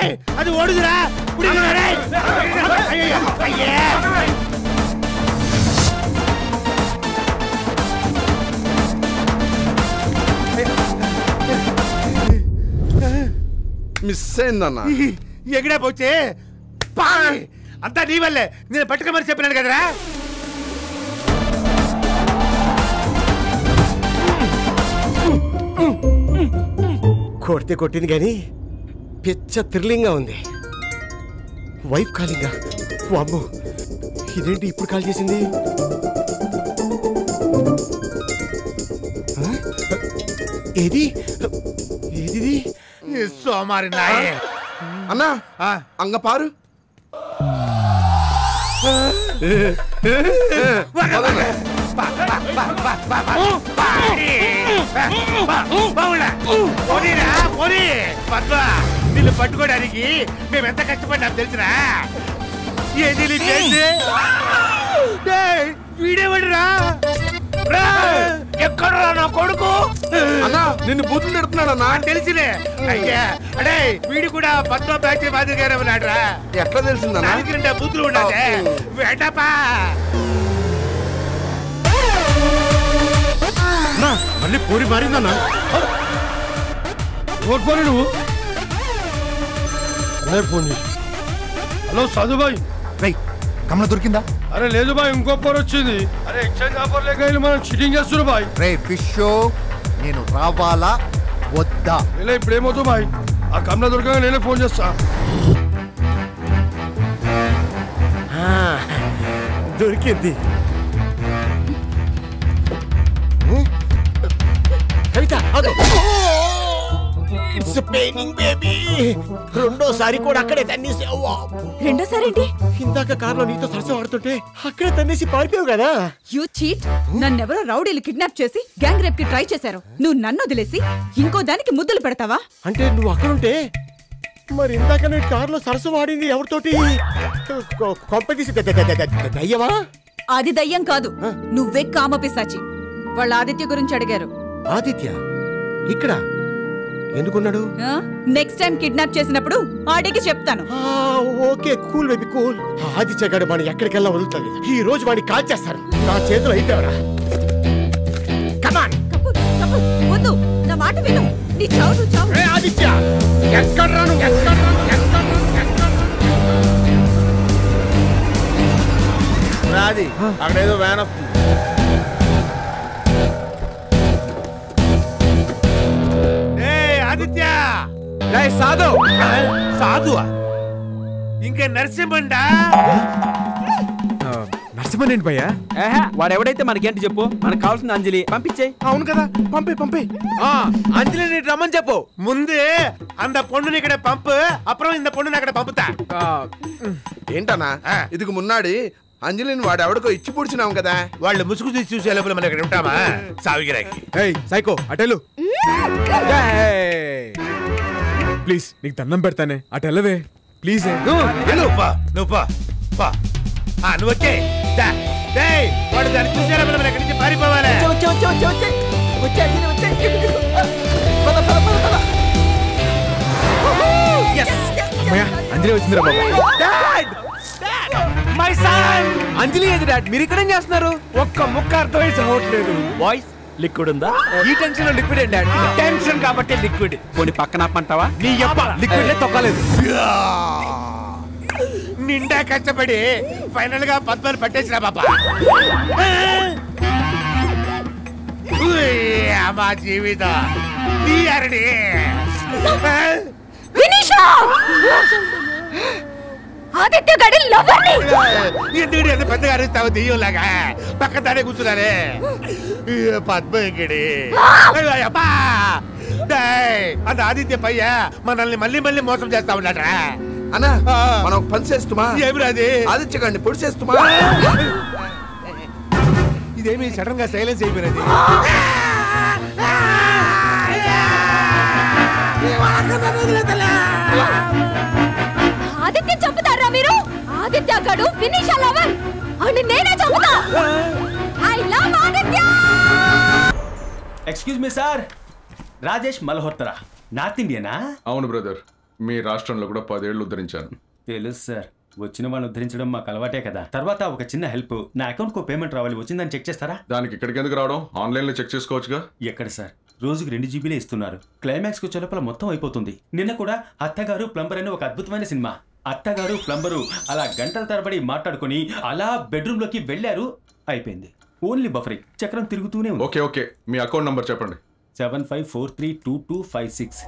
டேய் அது ஓடுதுடா புடிங்கடா டேய் ஐயோ ஐயே మిస్ అయిందన్నా ఎక్కడా పోతే పాయ్ అంతా నీ వల్లే నేను పట్టుకోమని చెప్పినాను కదరా కొడితే కొట్టింది కానీ పిచ్చ థ్రిల్లింగ్గా ఉంది వైఫ్ కాలింగా వామ్మో ఇదేంటి ఇప్పుడు కాల్ చేసింది ఆ? ఏది ఏది సోమారి నాయే అన్నా అంగ పారు నిన్ను పట్టుకోవడానికి మేము ఎంత కష్టపడినా తెలిసినా ఏది నీ చేసి డేయ్, వీడేవాడురా రా, ఎక్కడ్రా నా కొడుకు అన్నా నిన్ను బూతులు తిడుతున్నాడన్నా నాకు తెలిసిలే అయ్యా అడే వీడు కూడా పద్మ బ్యాచ్ మాదిరిగానే ఉన్నాడురా ఎట్లా తెలిసిందన్నా నాలుగు రెండు బూతులు ఉండాలి వేటపా మళ్ళీ పోరి మారిందన్నా ఓడిపోయి నువ్వు పోనీ హలో సాధు బాయ్ రై కమల దొరికిందా అరే లేదు బాయ్ ఇంకో పోర్ వచ్చింది అరే ఎక్స్చేంజ్ ఆఫర్ లేక వీళ్ళు మనం చీటింగ్ చేస్తున్నారు బాయ్ రే ఫిష్ నేను రావాలా వద్దా ఇలా ఇప్పుడు ఏమవుతావు బాయ్ ఆ కమల దొరకగా నేనే ఫోన్ చేస్తా దొరికింది కవిత ఆగు. It's a paining, baby. రెండోసారి కూడా అక్కడే తన్నేసి అవ్వా. రెండోసారి ఏంటి ఇందాక కారులో నీతో సరసం ఆడుతుంటే అక్కడే తన్నేసి పారిపోయావు కదా యూ చీట్ నన్నెవరో రౌడీలు కిడ్నాప్ చేసి గ్యాంగ్ రేప్ కి ట్రై చేశారు నువ్వు నన్ను వదిలేసి ఇంకో దానికి ముద్దులు పెడతావా అంటే నువ్వు అక్కడుంటే మరి ఇందాక నేను కారులో సరసం ఆడింది ఎవరితోటి కొ- కొంప తీసి ద- ద- ద- ద- ద- దయ్యమా అది దయ్యం కాదు నువ్వే కామపిశాచి వాళ్ళ ఆదిత్య గురించి అడిగారు ఆదిత్య ఇక్కడ ఎందుకున్నాడు నెక్స్ట్ టైం కిడ్నాప్ చేసినప్పుడు ఆడికి చెప్తాను ఆ, okay cool baby cool Aditya గడు మనం ఎక్కడికెళ్ళా వదులుతుంది ఈ రోజు వాడిని కాల్ చేస్తారు నా చేతిలో అయిపోయారా కమాన్ కపూర్, కపూర్, వద్దు నా మాట విను నీ చావు నువ్వు చావు ఆదిత్య ఎక్కడ రాను ఎక్కడ రాను ఎక్కడ రాది అక్కడేదో వ్యాన్ వస్తుంది ఏయ్ ఆదిత్య సాధు సాధు ఇంకా నరసింహండా నరసింహన్ ఏంటి భయ్యా వాడు ఎవడైతే మనకేంటి చెప్పు మనకు కావాల్సిన అంజలి పంపించేయి అవును కదా పంపే పంపే అంజలి నీకు రమ్మని చెప్పు ముందు అంద పొండుని ఇక్కడ పంపు అப்புறம் இந்த పొండుని అక్కడ పంపుతా ఏంటన్నా ఆ. ఇదికి మున్నాడి అంజలిని వాడు ఎవడికో ఇచ్చి పూడ్చినాం కదా వాళ్ళు ముసుగు తీసి చూసే లోపల మనం ఇక్కడ ఉంటామా సావిగిరాకి ఏయ్ సైకో అటెలు ప్లీజ్ నీకు దండం పెడతానే అటెల్లవే ప్లీజ్ నువ్వు పా నువ్వు పా పా ఆ, నువ్వు వచ్చే దా. డేయ్, వాడు దాన్ని చూసే లోపల మనం ఇక్కడి నుంచి పారిపోవాలి వచ్చే వచ్చే వచ్చే వచ్చే వచ్చే అంజలి వచ్చే పద పద పద పద అమ్మయ్య అంజలి వచ్చిందిరా బాబు మై సన్ అంజలి ఏది డాడ్ మీరు ఇక్కడ ఏం చేస్తున్నారు ఒక్క ముక్క అర్థమై చావట్లేదు వాయిస్ లిక్విడ్ ఉందా ఈ టెన్షన్ లో లిక్విడ్ ఏంటి డాడ్ టెన్షన్ కాబట్టి లిక్విడ్ పోనీ పక్కన ఆపమంటావా నీ యప్ప లిక్విడ్ తొక్కలేదు నిండా కష్టపడి ఫైనల్ గా పద్మాలు పట్టేసిన బాబా మా జీవితం నీ అరడి వినీషా ఆదిత్య గడి లవర్ని ఎందుకు ఎంత పెద్దగా అరుస్తావు దెయ్యంలాగా పక్క దానే కూర్చున్నానే ఈ పద్మ ఇక్కడి అబ్బా డేయ్, అంత ఆదిత్య పయ్య మనల్ని మళ్ళీ మళ్ళీ మోసం చేస్తా ఉన్నాడ్రా అన్నా ఆ. మనం ఒక పని చేస్తుమా ఏమిరా అది ఆదిత్య గారిని పొడి చేస్తుమా ఇదేమి సడన్ గా సైలెన్స్ అయిపోయినది ఆదిత్య చంపుతారా మీరు ఆదిత్య గడు ఫినిష్ లవర్ అండ్ నేనే చంపుతా I love Aditya excuse me sir Rajesh Malhotra north ఇండియనా అవును బ్రదర్ మీ రాష్ట్రంలో కూడా పదేళ్లు ఉద్ధరించాను తెలుసు సార్ వచ్చిన వాళ్ళని ఉద్ధరించడం మాకు అలవాటే కదా తర్వాత ఒక చిన్న హెల్ప్ నా అకౌంట్ కు పేమెంట్ రావాలి వచ్చిందని చెక్ చేస్తారా దానికి ఇక్కడికి ఎందుకు రావడం ఆన్లైన్లో చెక్ చేసుకోవచ్చుగా ఎక్కడ సార్ రోజుకి రెండు జీబీలే ఇస్తున్నారు క్లైమాక్స్ కు చొలపల మొత్తం అయిపోతుంది నిన్న కూడా అత్తగారు ప్లంబర్ అని ఒక అద్భుతమైన సినిమా అత్తగారు ప్లంబరు అలా గంటల తరబడి మాట్లాడుకొని అలా బెడ్రూమ్ లోకి వెళ్ళారు అయిపోయింది ఓన్లీ బఫరింగ్ చక్రం తిరుగుతూనే ఉంది ఓకే ఓకే మీ అకౌంట్ నంబర్ చెప్పండి seven five four three two two five six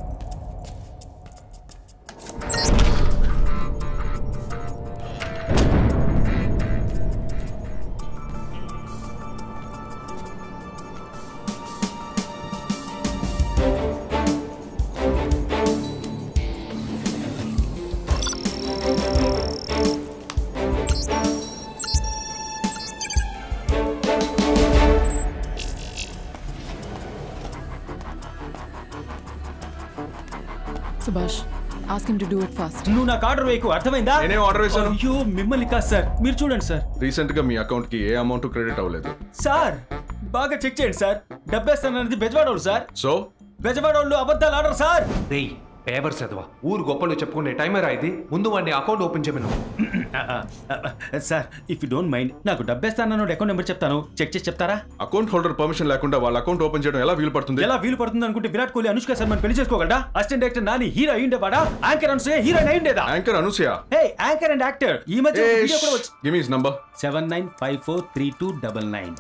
Subhash ask him to do it fast నువ్వు నాకు ఆర్డర్ వేయకు అర్థమైందా నేనేం ఆర్డర్ వేశాను అయ్యో మిమ్మల్ని కాదు సార్ మీరు చూడండి సార్ రీసెంట్ గా మీ అకౌంట్ కి ఏ అమౌంట్ క్రెడిట్ అవ్వలేదు సార్ బాగా చెక్ చేయండి సార్ డబ్బేస్తానన్నది బెజవాడోళ్ళు సార్ సో బెజవాడోళ్ళు అబద్ధాలు ఆడరు సార్ రేయ్ పేపర్ చదవా ఊరు గొప్పలు చెప్పుకునే టైమర్ ఇది ముందు వాడిని అకౌంట్ ఓపెన్ చేయమను sir if you don't mind నాకు డబ్బేస్తానన్న అకౌంట్ నెంబర్ చెప్తాను చెక్ చేసి చెప్తారా అకౌంట్ హోల్డర్ పర్మిషన్ లేకుండా వాళ్ళ అకౌంట్ ఓపెన్ చేయడం ఎలా వీలు పడుతుంది ఎలా వీలు పడుతుంది అనుకుంటే విరాట్ కోహ్లీ అనుష్క శర్మని పెళ్లి చేసుకోగలడా అసిస్టెంట్ డైరెక్టర్ నాని హీరో అయ్యుండేవాడా యాంకర్ అనుసే హీరోయిన్ అయ్యుండేదా anchor Anasuya hey anchor and actor ఈ మధ్య ఒక వీడియో కూడా వచ్చి give me number seven nine five four three two double nine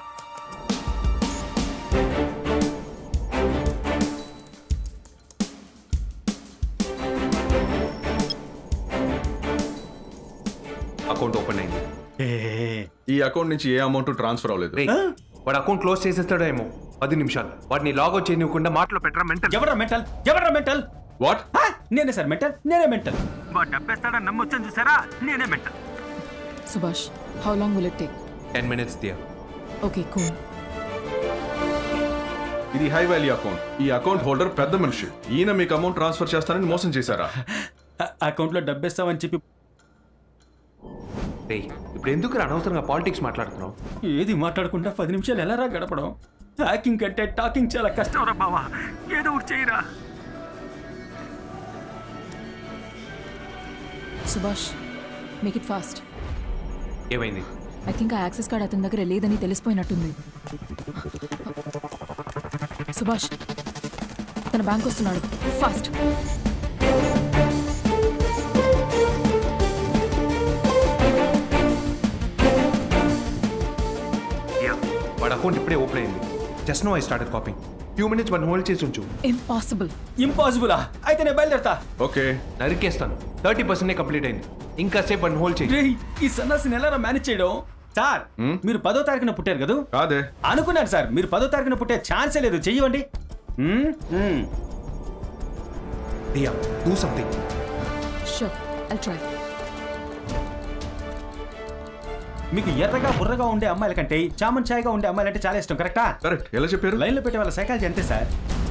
account open అయింది ఈ అకౌంట్ నుంచి ఏ అమౌంట్ ట్రాన్స్ఫర్ అవ్వలేదు రేయ్ వాడు అకౌంట్ క్లోజ్ చేసేస్తాడో ఏమో పది నిమిషాలు వాడిని లాగౌట్ చేయనివ్వకుండా మాటలో పెట్టరా మెంటల్ ఎవరా మెంటల్ ఎవరా మెంటల్ వాట్ నేనే సార్ మెంటల్ నేనే మెంటల్ డబ్బేస్తాడని నమ్మొచ్చని చూసారా నేనే mental Subhash how long will it take ten minutes Diya okay cool ఇది హై వాల్యూ అకౌంట్ ఈ అకౌంట్ హోల్డర్ పెద్ద మనిషి ఈయన మీకు అమౌంట్ ట్రాన్స్ఫర్ చేస్తానని మోసం చేశారా అకౌంట్ లో డబ్బేస్తామని చెప్పి రేయ్ ఇప్పుడు ఎందుకు అనవసరంగా పాలిటిక్స్ మాట్లాడుతున్నావు ఏది మాట్లాడకుండా పది నిమిషాలు ఎలా రా గడపడం హ్యాకింగ్ కంటే టాకింగ్ చాలా కష్టం రా బావా ఏదో ఒకటి చేయరా సుభాష్ మేక్ ఇట్ ఫాస్ట్ ఏమైంది ఐ థింక్ ఆ యాక్సెస్ కార్డ్ అతని దగ్గర లేదని తెలిసిపోయినట్టుంది సుభాష్ తన బ్యాంక్ వస్తున్నాడు ఫాస్ట్ వాడు అకౌంట్ ఇప్పుడే ఓపెన్ అయింది just no I started copying few minutes one హోల్డ్ చేసి ఉంచు ఇంపాసిబుల్ ఇంపాసిబులా అయితే నేను బయలుదేరతా ఓకే నరికేస్తాను థర్టీ పర్సెంట్ కంప్లీట్ అయింది ఇంకా సేపు వన్ హోల్డ్ చేయి రేయ్, ఈ సన్నాసిని ఎలా మేనేజ్ చేయడం సార్ మీరు పదో తారీఖున పుట్టారు కదా కాదే అనుకున్నాను సార్ మీరు పదో తారీఖున పుట్టే ఛాన్సే లేదు చెయ్యండి Diya do something sure I try మీకు ఎర్రగా బుర్రగా ఉండే అమ్మాయిల కంటే చామన్ ఛాయగా ఉండే అమ్మాయిలు అంటే చాలా ఇష్టం కరెక్టా కరెక్ట్ ఎలా చెప్పారు లైన్ లో పెట్టే వాళ్ళ సైకాలజీ అంతే సార్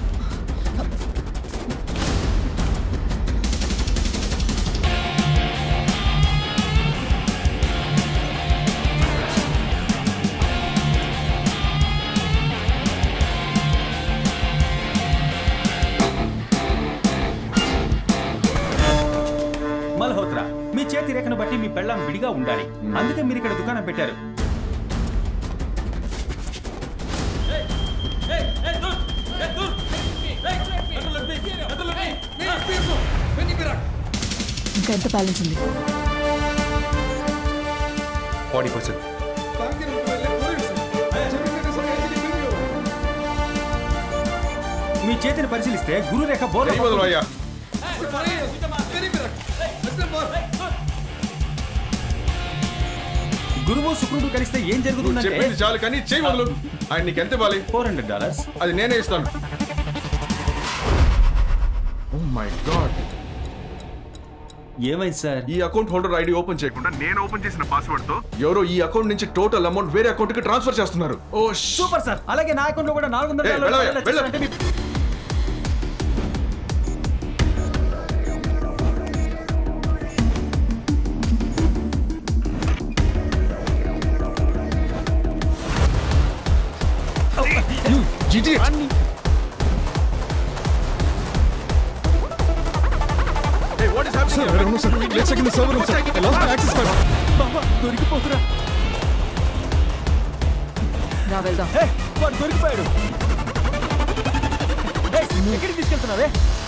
మల్హోత్రా మీ చేతి రేఖను బట్టి మీ పెళ్ళం విడిగా ఉండాలి అందుకే మీరు ఇక్కడ దుకాణం పెట్టారు ఇంకా ఎంత బ్యాలెన్స్ ఉంది ఫార్టీ పర్సెంట్ మీ చేతిని పరిశీలిస్తే గురు రేఖ బోర్ల చెయ్యి వదలు అయ్యా. గురువు శుక్రుడు కలిస్తే ఏం నువ్వు జరుగుతుందంటే చెప్పింది చాలు కానీ చెయ్యి వదలు ఆయన నీకు ఎంత ఇవ్వాలి ఫోర్ హండ్రెడ్ డాలర్స్ అది నేనే ఇస్తాను ఓ మై గాడ్ ఏమైంది సార్ ఈ అకౌంట్ హోల్డర్ ఐడి ఓపెన్ చేయకుండా నేను ఓపెన్ చేసిన పాస్వర్డ్ తో ఎవరో ఈ అకౌంట్ నుంచి టోటల్ అమౌంట్ వేరే అకౌంట్ కి ట్రాన్స్ఫర్ చేస్తున్నారు ఓ సూపర్ సార్ అలాగే నా అకౌంట్ లో కూడా నాలుగు వందల ఏయ్, వెళ్ళవయ్యా, డాలర్లు వెళ్ళు. వచ్చేసారంటే మీ- Sir, I don't know, sir. Let's check in the server room, sir. I lost my access card. బాబా దొరికిపోతురా రా వెళ్దాం ఏ, వాడు దొరికిపోయాడు ఏయ్, ఎక్కడికి తీసుకెళ్తున్నావే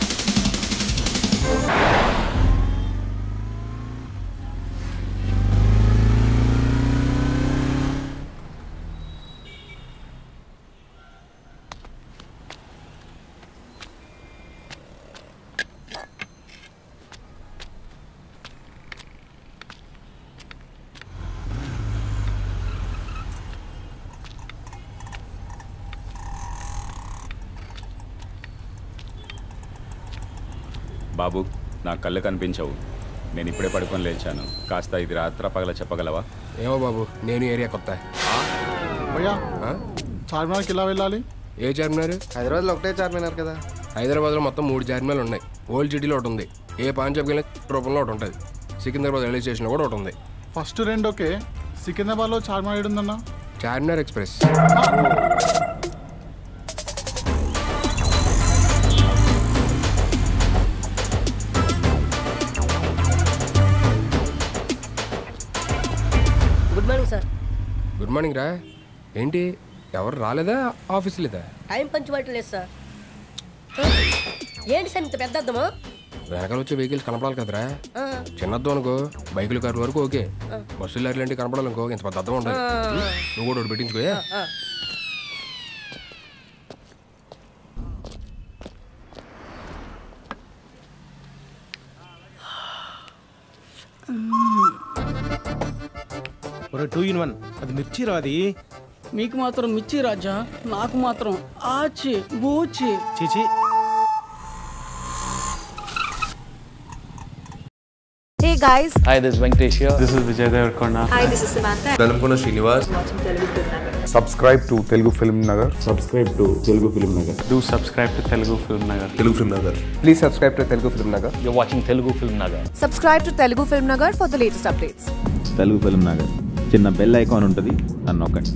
బాబు నా కళ్ళు కనిపించవు నేను ఇప్పుడే పడుకొని లేచాను కాస్త ఇది రాత్ర పగల చెప్పగలవా ఏమో బాబు నేను ఏరియా కొత్త భయ్యా చార్మినార్కి ఎలా వెళ్ళాలి ఏ చార్మినార్ హైదరాబాద్లో ఒకటే చార్మినార్ కదా హైదరాబాద్లో మొత్తం మూడు చార్మినార్లు ఉన్నాయి ఓల్డ్ సిటీలో ఒకటి ఉంది ఏ పాంజాబ్కి వెళ్ళిన రూపంలో ఒకటి ఉంటుంది సికింద్రాబాద్ రైల్వే స్టేషన్లో కూడా ఒకటి ఉంది ఫస్ట్ రెండు ఓకే సికింద్రాబాద్లో చార్మినార్ ఏడు ఉందన్నా Charminar express good morning sir good morning రా ఏంటి ఎవరు రాలేదా ఆఫీస్ లేదా టైం పంచుబాటు లేదు సార్ ఏంటి సార్ ఇంత పెద్ద అద్దమా వెనకాల వచ్చే వెహికల్స్ కనపడాలి కదరా ఆ. చిన్నద్దం అనుకో బైకులు కార్లు వరకు ఓకే బస్సులు లారీలు లాంటివి కనపడాలి అనుకో ఇంత పెద్ద అద్దం ఉండాలి ఆ. నువ్వు కూడా ఒకటి పెట్టించుకోయా ఆ. టూ ఇన్ వన్ అది మిర్చి రాది మీకు మాత్రం మిర్చి రాజా నాకు మాత్రం ఆచి బూచి చీచి Hey guys. Hi, this is Venkatesh here. This is Vijay Devarkonda. Hi, this is Samantha. Dalamkona Srinivas. Subscribe to Telugu Film Nagar subscribe to Telugu Film Nagar Do subscribe to Telugu Film Nagar. Telugu Film Nagar please subscribe to Telugu Film Nagar You're watching Telugu Film Nagar. Subscribe to Telugu Film Nagar for the latest updates. Telugu Film Nagar చిన్న bell icon ఉంటుంది అని నొక్కండి